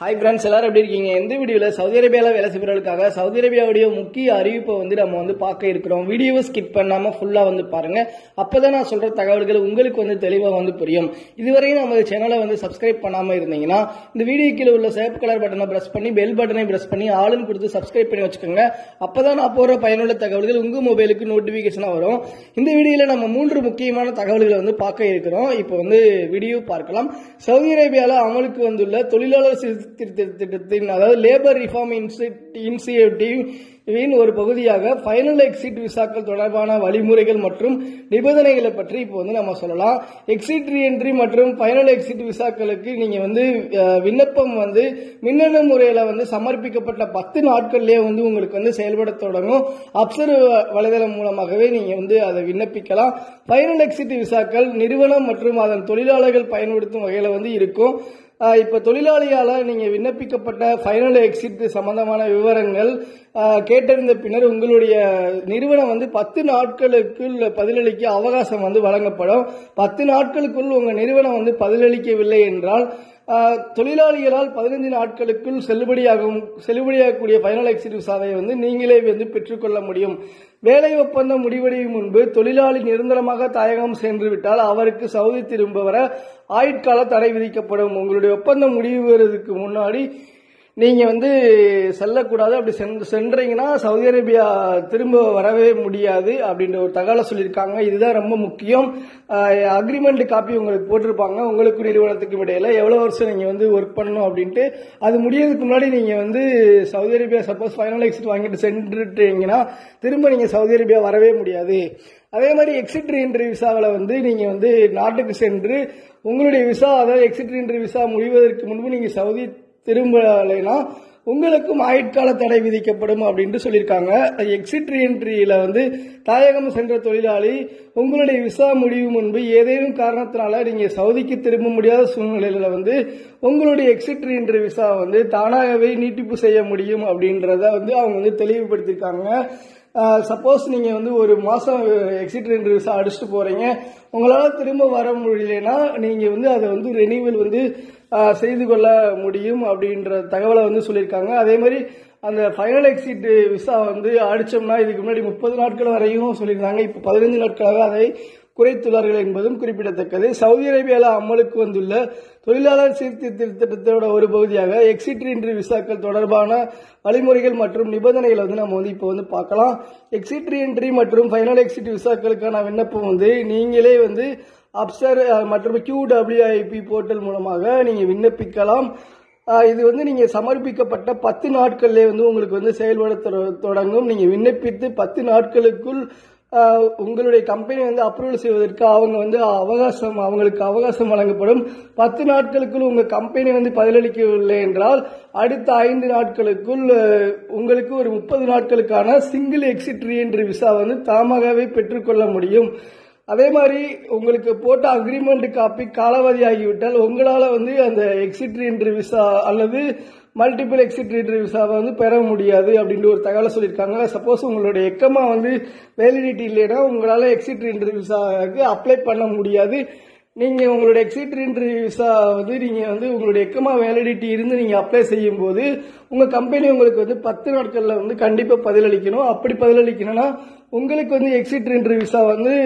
hi friends எல்லாரும் எப்படி இருக்கீங்க இந்த வீடியோவில் சவுதி அரேபியாவில் வேலை செய்பவர்களுக்காக சவுதி அரேபியாவுடைய முக்கிய அறிவிப்பை வந்து நம்ம வந்து பார்க்க இருக்கிறோம் வீடியோவை ஸ்கிப் பண்ணாமல் ஃபுல்லாக வந்து பாருங்க அப்பதான் நான் சொல்ற தகவல்கள் உங்களுக்கு வந்து தெளிவாக வந்து புரியும் இதுவரையும் நம்ம சேனலை வந்து சப்ஸ்கிரைப் பண்ணாமல் இருந்தீங்கன்னா இந்த வீடியோ கீழே உள்ள சேப் கலர் பட்டனை பிரஸ் பண்ணி பெல் பட்டனை பிரஸ் பண்ணி ஆளுன்னு கொடுத்து சப்ஸ்கிரைப் பண்ணி வச்சுக்கோங்க அப்பதான் நான் போகிற பயனுள்ள தகவல்கள் உங்கள் மொபைலுக்கு நோட்டிஃபிகேஷனாக வரும் இந்த வீடியோவில் நம்ம மூன்று முக்கியமான தகவல்களை வந்து பார்க்க இருக்கிறோம் இப்போ வந்து வீடியோ பார்க்கலாம் சவுதி அரேபியாவில் அமலுக்கு வந்துள்ள தொழிலாளர் சீர்திருத்த திட்டத்தின் அதாவது லேபர் ரிஃபார்ம் இனிஷியேட்டிவ் இவின் ஒரு பகுதியாக ஃபைனல் எக்ஸிட் விசாக்கள் தொடர்பான வழிமுறைகள் மற்றும் நிபந்தனைகளை பற்றி இப்போ வந்து நம்ம சொல்லலாம் எக்ஸிட் ரீஎன்ட்ரி மற்றும் ஃபைனல் எக்ஸிட் விசாக்களுக்கு நீங்க வந்து அஹ், விண்ணப்பம் வந்து மின்னணு முறையில வந்து சமர்ப்பிக்கப்பட்ட பத்து நாட்கள்லயே வந்து உங்களுக்கு வந்து செயல்பட தொடங்கும் அப்சர் வலைதளம் மூலமாகவே நீங்க வந்து அதை விண்ணப்பிக்கலாம் ஃபைனல் எக்ஸிட் விசாக்கள் நிறுவனம் மற்றும் அதன் தொழிலாளர்கள் பயன்படுத்தும் வகையில வந்து இருக்கும் ஆஹ் இப்ப தொழிலாளியால நீங்க விண்ணப்பிக்கப்பட்ட ஃபைனல் எக்ஸிட் சம்பந்தமான விவரங்கள் ஆஹ் கேட்டறிந்த பின்னர் உங்களுடைய நிறுவனம் வந்து பத்து நாட்களுக்குள் பதிலளிக்க அவகாசம் வந்து வழங்கப்படும் பத்து நாட்களுக்குள் உங்க நிறுவனம் வந்து பதிலளிக்கவில்லை என்றால் ஆஹ் தொழிலாளிகளால் பதினைந்து நாட்களுக்குள் செல்லுபடியாகும் செல்லுபடியாகக்கூடிய ஃபைனல் எக்ஸிட் விசாவை வந்து நீங்களே வந்து பெற்றுக்கொள்ள முடியும் வேலை ஒப்பந்தம் முடிவடையும் முன்பு தொழிலாளி நிரந்தரமாக தாயகம் சென்று விட்டால் அவருக்கு சவுதி திரும்ப வர ஆயுட்கால தடை விதிக்கப்படும் உங்களுடைய ஒப்பந்தம் முடிவுறதுக்கு முன்னாடி நீங்க வந்து செல்லக்கூடாது அப்படி சென்று சென்றீங்கன்னா சவுதி அரேபியா திரும்ப வரவே முடியாது அப்படின்ற ஒரு தகவலை சொல்லியிருக்காங்க இதுதான் ரொம்ப முக்கியம் அக்ரிமெண்ட் காப்பி உங்களுக்கு போட்டிருப்பாங்க உங்களுக்கு நிறுவனத்துக்கும் இடையில எவ்வளவு வருஷம் நீங்க வந்து ஒர்க் பண்ணணும் அப்படின்ட்டு அது முடியறதுக்கு முன்னாடி நீங்க வந்து Saudi Arabia suppose final exit வாங்கிட்டு சென்றுட்டீங்கன்னா திரும்ப நீங்க சவுதி அரேபியா வரவே முடியாது அதே மாதிரி எக்ஸிட் ரீஎன்ட்ரி விசாவில் வந்து நீங்க வந்து நாட்டுக்கு சென்று உங்களுடைய விசா அதாவது எக்ஸிட் ரீஎன்ட்ரி விசா முடிவதற்கு முன்பு நீங்க சவுதி திரும்பலைனா உங்களுக்கும் ஆயுட்கால தடை விதிக்கப்படும் அப்படின்ட்டு சொல்லியிருக்காங்க எக்ஸிட் ரீஎன்ட்ரியில வந்து தாயகம் சென்ற தொழிலாளி உங்களுடைய விசா முடிவு முன்பு ஏதேனும் காரணத்தினால நீங்க சவுதிக்கு திரும்ப முடியாத சூழ்நிலையில வந்து உங்களுடைய எக்ஸிட் ரீஎன்ட்ரி விசா வந்து தானாகவே நீட்டிப்பு செய்ய முடியும் அப்படின்றத வந்து அவங்க வந்து தெளிவுபடுத்தியிருக்காங்க சப்போஸ் நீங்க வந்து ஒரு மாசம் எக்ஸிட் ரெண்டு விசா அடிச்சுட்டு போறீங்க உங்களால திரும்ப வர முடியலன்னா நீங்க வந்து அதை வந்து ரெனியூவல் வந்து ஆஹ், செய்து கொள்ள முடியும் அப்படின்ற தகவலை வந்து சொல்லியிருக்காங்க அதே மாதிரி அந்த ஃபைனல் எக்ஸிட் விசா வந்து அடிச்சோம்னா இதுக்கு முன்னாடி முப்பது நாட்கள் வரையும் சொல்லியிருந்தாங்க இப்போ பதினைந்து நாட்களாக அதை குறைத்துள்ளார்கள் என்பதும் குறிப்பிடத்தக்கது சவுதி அரேபியாவில் அமலுக்கு வந்துள்ள தொழிலாளர் சீர்திருத்த திட்டத்தோட ஒரு பகுதியாக எக்ஸிட் இன்ட்ரி விசாக்கள் தொடர்பான வழிமுறைகள் மற்றும் நிபந்தனைகளை வந்து நம்ம வந்து இப்போ வந்து பார்க்கலாம் எக்ஸிட் என்ட்ரி மற்றும் ஃபைனல் எக்ஸிட் விசாக்களுக்கான விண்ணப்பம் வந்து நீங்களே வந்து அப்சர் அஹ், மற்றும் QWIP போர்ட்டல் மூலமாக நீங்க விண்ணப்பிக்கலாம் ஆஹ் இது வந்து நீங்க சமர்ப்பிக்கப்பட்ட பத்து நாட்கள்லேயே வந்து உங்களுக்கு வந்து செயல்பட தொட- தொடங்கும் நீங்க விண்ணப்பித்து பத்து நாட்களுக்குள் ஆஹ் உங்களுடைய கம்பெனி வந்து அப்ரூவல் செய்வதற்கு அவங்க வந்து அவகாசம் அவங்களுக்கு அவகாசம் வழங்கப்படும் பத்து நாட்களுக்குள் உங்க கம்பெனி வந்து பதிலளிக்கவில்லை என்றால் அடுத்த ஐந்து நாட்களுக்குள் ஆஹ், உங்களுக்கு ஒரு முப்பது நாட்களுக்கான சிங்கிள் எக்ஸிட் ரீஎன்ட்ரி விசா வந்து தாமாகவே பெற்றுக்கொள்ள முடியும் அதே மாதிரி உங்களுக்கு போட்ட அக்ரிமெண்ட் காப்பி காலாவதியாகிவிட்டால் உங்களால வந்து அந்த எக்ஸிட் ரீஎன்ட்ரி விசா அல்லது மல்டிபிள் எக்ஸிட் ரீஎன்ட்ரி விசாவை வந்து பெற முடியாது அப்படின்ற ஒரு தகவலை சொல்லியிருக்காங்க சப்போஸ் உங்களுடைய எக்கமா வந்து வேலிடிட்டி இல்லைன்னா உங்களால எக்ஸிட் ரீஎன்ட்ரி விசாவுக்கு அப்ளை பண்ண முடியாது நீங்க உங்களுடைய எக்ஸிட் ரீஎன்ட்ரி விசா வந்து நீங்க வந்து உங்களுடைய எக்கமா வேலிடிட்டி இருந்து நீங்க அப்ளை செய்யும் போது உங்க கம்பெனி உங்களுக்கு வந்து பத்து நாட்கள்ல வந்து கண்டிப்பா பதிலளிக்கணும் அப்படி பதிலளிக்கணும்னா உங்களுக்கு வந்து எக்ஸிட் ரீஎன்ட்ரி விசா வந்து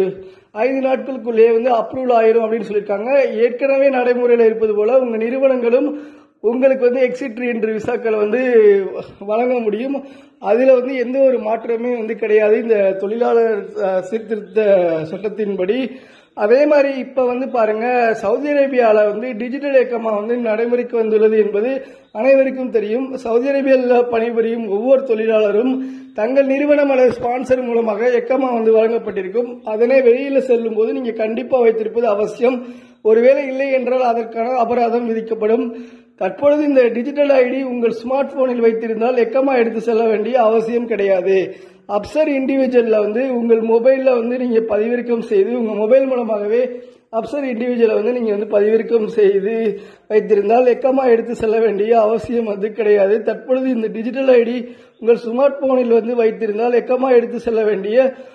ஐந்து நாட்களுக்குள்ளேயே வந்து அப்ரூவல் ஆயிரும் அப்படின்னு சொல்லியிருக்காங்க ஏற்கனவே நடைமுறையில் இருப்பது போல உங்க நிறுவனங்களும் உங்களுக்கு வந்து எக்ஸிட் ரீஎன்ட்ரி விசாக்களை வந்து வழங்க முடியும் அதுல வந்து எந்த ஒரு மாற்றமே வந்து கிடையாது இந்த தொழிலாளர் அஹ், சீர்திருத்த சட்டத்தின்படி அதே மாதிரி இப்ப வந்து பாருங்க சவுதி அரேபியால வந்து டிஜிட்டல் இயக்கமா வந்து நடைமுறைக்கு வந்துள்ளது என்பது அனைவருக்கும் தெரியும் சவுதி அரேபியாவில் பணிபுரியும் ஒவ்வொரு தொழிலாளரும் தங்கள் நிறுவனம் அல்லது ஸ்பான்சர் மூலமாக எக்கமா வந்து வழங்கப்பட்டிருக்கும் அதனை வெளியில செல்லும் போது நீங்க கண்டிப்பா வைத்திருப்பது அவசியம் ஒருவேளை இல்லை என்றால் அதற்கான அபராதம் விதிக்கப்படும் தற்பொழுது இந்த டிஜிட்டல் ஐடி உங்கள் ஸ்மார்ட் போனில் வைத்திருந்தால் எக்கமா எடுத்து செல்ல வேண்டிய அவசியம் கிடையாது அப்சர் இண்டிவிஜுவல்ல வந்து உங்கள் மொபைல்ல வந்து நீங்க பதிவிறக்கம் செய்து உங்க மொபைல் மூலமாகவே அப்சர் இண்டிவிஜுவலை வந்து நீங்க வந்து பதிவிறக்கம் செய்து வைத்திருந்தால் எக்கமா எடுத்து செல்ல வேண்டிய அவசியம் அது கிடையாது தற்பொழுது இந்த டிஜிட்டல் ஐடி உங்கள் ஸ்மார்ட் போனில் வந்து வைத்திருந்தால் எக்கமா எடுத்து செல்ல வேண்டிய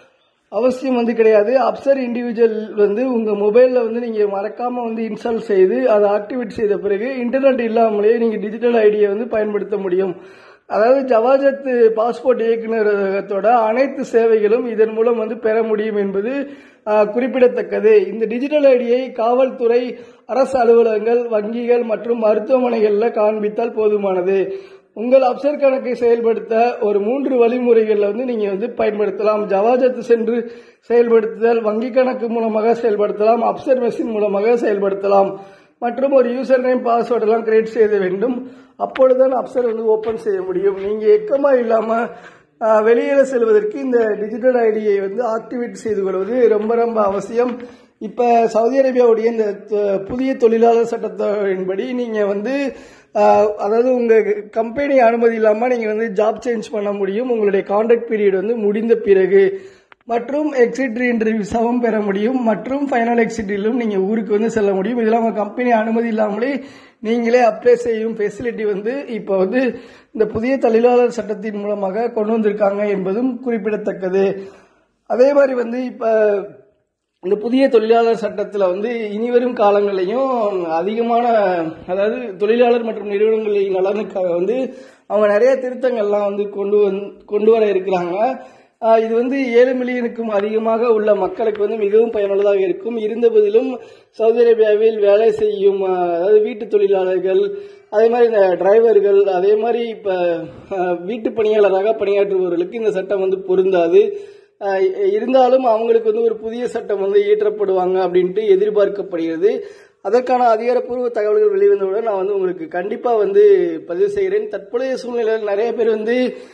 அவசியம் வந்து கிடையாது அப்சர் இண்டிவிஜுவல் வந்து உங்க மொபைல்ல வந்து நீங்க மறக்காம வந்து இன்ஸ்டால் செய்து அதை ஆக்டிவேட் செய்த பிறகு இன்டர்நெட் இல்லாமலே நீங்க டிஜிட்டல் ஐடியை வந்து பயன்படுத்த முடியும் அதாவது ஜவாஜத் பாஸ்போர்ட் இயக்குநரகத்தோட அனைத்து சேவைகளும் இதன் மூலம் வந்து பெற முடியும் என்பது ஆஹ், குறிப்பிடத்தக்கது இந்த டிஜிட்டல் ஐடியை காவல்துறை அரசு அலுவலகங்கள் வங்கிகள் மற்றும் மருத்துவமனைகளில் காண்பித்தால் போதுமானது உங்கள் அப்சர் கணக்கை செயல்படுத்த ஒரு மூன்று வழிமுறைகளில் வந்து நீங்க வந்து பயன்படுத்தலாம் ஜவாஜத் சென்று செயல்படுத்துதல் வங்கி கணக்கு மூலமாக செயல்படுத்தலாம் அப்சர் மெஷின் மூலமாக செயல்படுத்தலாம் மற்றும் ஒரு யூசர் நேம் பாஸ்வேர்ட் எல்லாம் கிரியேட் செய்ய வேண்டும் அப்பொழுதுதான் அப்சர் வந்து ஓபன் செய்ய முடியும் நீங்க எக்கமா இல்லாம ஆஹ், வெளியில செல்வதற்கு இந்த டிஜிட்டல் ஐடியை வந்து ஆக்டிவேட் செய்து கொள்வது ரொம்ப ரொம்ப அவசியம் இப்ப சவுதி அரேபியாவுடைய இந்த த- புதிய தொழிலாளர் சட்டத்தின்படி நீங்க வந்து ஆஹ், அதாவது உங்க கம்பெனி அனுமதி இல்லாம நீங்க வந்து ஜாப் சேஞ்ச் பண்ண முடியும் உங்களுடைய கான்ட்ராக்ட் பீரியட் வந்து முடிந்த பிறகு மற்றும் எக்ஸிட் இன்டர்வியூ விசாவும் பெற முடியும் மற்றும் ஃபைனல் எக்ஸிட்டிலும் நீங்க ஊருக்கு வந்து செல்ல முடியும் இதெல்லாம் உங்க கம்பெனி அனுமதி இல்லாமலே நீங்களே அப்ளை செய்யும் ஃபெசிலிட்டி வந்து இப்போ வந்து இந்த புதிய தொழிலாளர் சட்டத்தின் மூலமாக கொண்டு வந்திருக்காங்க என்பதும் குறிப்பிடத்தக்கது அதே மாதிரி வந்து இப்போ இந்த புதிய தொழிலாளர் சட்டத்தில் வந்து இனிவரும் காலங்களையும் அதிகமான அதாவது தொழிலாளர் மற்றும் நிறுவனங்களின் நலனுக்காக வந்து அவங்க நிறைய திருத்தங்கள்லாம் வந்து கொண்டு வந்து கொண்டு வர இருக்கிறாங்க ஆஹ் இது வந்து ஏழு மில்லியனுக்கும் அதிகமாக உள்ள மக்களுக்கு வந்து மிகவும் பயனுள்ளதாக இருக்கும் இருந்த போதிலும் சவுதி அரேபியாவில் வேலை செய்யும் ஆஹ் அதாவது வீட்டு தொழிலாளர்கள் அதே மாதிரி இந்த டிரைவர்கள் அதே மாதிரி இப்போ வீட்டு பணியாளராக பணியாற்றுபவர்களுக்கு இந்த சட்டம் வந்து பொருந்தாது ஆஹ் இருந்தாலும் அவங்களுக்கு வந்து ஒரு புதிய சட்டம் வந்து இயற்றப்படுவாங்க அப்படின்ட்டு எதிர்பார்க்கப்படுகிறது அதற்கான அதிகாரப்பூர்வ தகவல்கள் வெளிவந்தவுடன் நான் வந்து உங்களுக்கு கண்டிப்பா வந்து பதிவு செய்கிறேன் தற்போதைய சூழ்நிலையில் நிறைய பேர் வந்து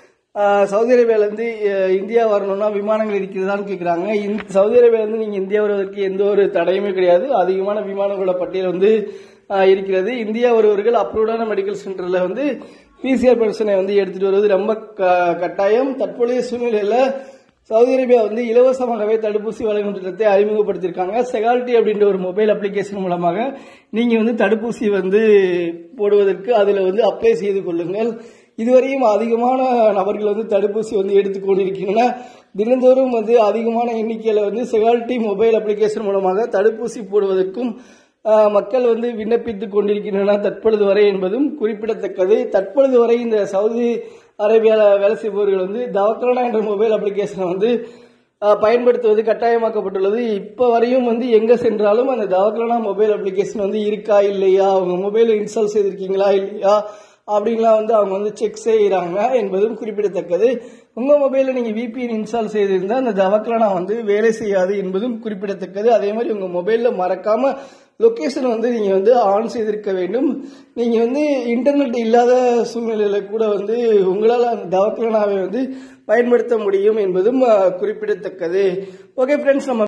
ஆஹ் சவுதி அரேபியால இருந்து அஹ், இந்தியா வரணும்னா விமானங்கள் இருக்கிறதான்னு கேட்குறாங்க இந்த சவுதி அரேபியால இருந்து நீங்க இந்தியா வருவதற்கு எந்த ஒரு தடையுமே கிடையாது அதிகமான விமானங்களோட பட்டியல் வந்து ஆஹ், இருக்கிறது இந்தியா வருவர்கள் அப்ரூவ்டான மெடிக்கல் சென்டர்ல வந்து பிசிஆர் பர்சனை வந்து எடுத்துட்டு வருவது ரொம்ப க- கட்டாயம் தற்போதைய சூழ்நிலையில சவுதி அரேபியா வந்து இலவசமாகவே தடுப்பூசி வழங்கும் திட்டத்தை அறிமுகப்படுத்தியிருக்காங்க செகால்டி அப்படின்ற ஒரு மொபைல் அப்ளிகேஷன் மூலமாக நீங்க வந்து தடுப்பூசி வந்து போடுவதற்கு அதுல வந்து அப்ளை செய்து கொள்ளுங்கள் இதுவரையும் அதிகமான நபர்கள் வந்து தடுப்பூசி வந்து எடுத்துக்கொண்டிருக்கின்றன தினந்தோறும் வந்து அதிகமான எண்ணிக்கையில வந்து செகால்டி மொபைல் அப்ளிகேஷன் மூலமாக தடுப்பூசி போடுவதற்கும் ஆஹ், மக்கள் வந்து விண்ணப்பித்துக் கொண்டிருக்கின்றனர் தற்பொழுது வரை என்பதும் குறிப்பிடத்தக்கது தற்பொழுது வரை இந்த சவுதி அரேபியாவில் வேலை செய்பவர்கள் வந்து தவக்கலனா என்ற மொபைல் அப்ளிகேஷனை வந்து ஆஹ், பயன்படுத்துவது கட்டாயமாக்கப்பட்டுள்ளது இப்போ வரையும் வந்து எங்க சென்றாலும் அந்த தவக்கலனா மொபைல் அப்ளிகேஷன் வந்து இருக்கா இல்லையா அவங்க மொபைல் இன்ஸ்டால் செய்திருக்கீங்களா இல்லையா அப்படின்லாம் வந்து அவங்க வந்து செக் செய்கிறாங்க என்பதும் குறிப்பிடத்தக்கது உங்க மொபைலில் நீங்க விபிஎன் இன்ஸ்டால் செய்திருந்தா அந்த தவக்கலனா வந்து வேலை செய்யாது என்பதும் குறிப்பிடத்தக்கது அதே மாதிரி உங்க மொபைல்ல மறக்காம லொகேஷன் வந்து நீங்க வந்து ஆன் செய்திருக்க வேண்டும் நீங்க வந்து இன்டர்நெட் இல்லாத சூழ்நிலையில கூட வந்து உங்களால் அந்த தவக்கலனாவை வந்து பயன்படுத்த முடியும் என்பதும் அஹ், குறிப்பிடத்தக்கது ஓகே ஃப்ரெண்ட்ஸ் நம்ம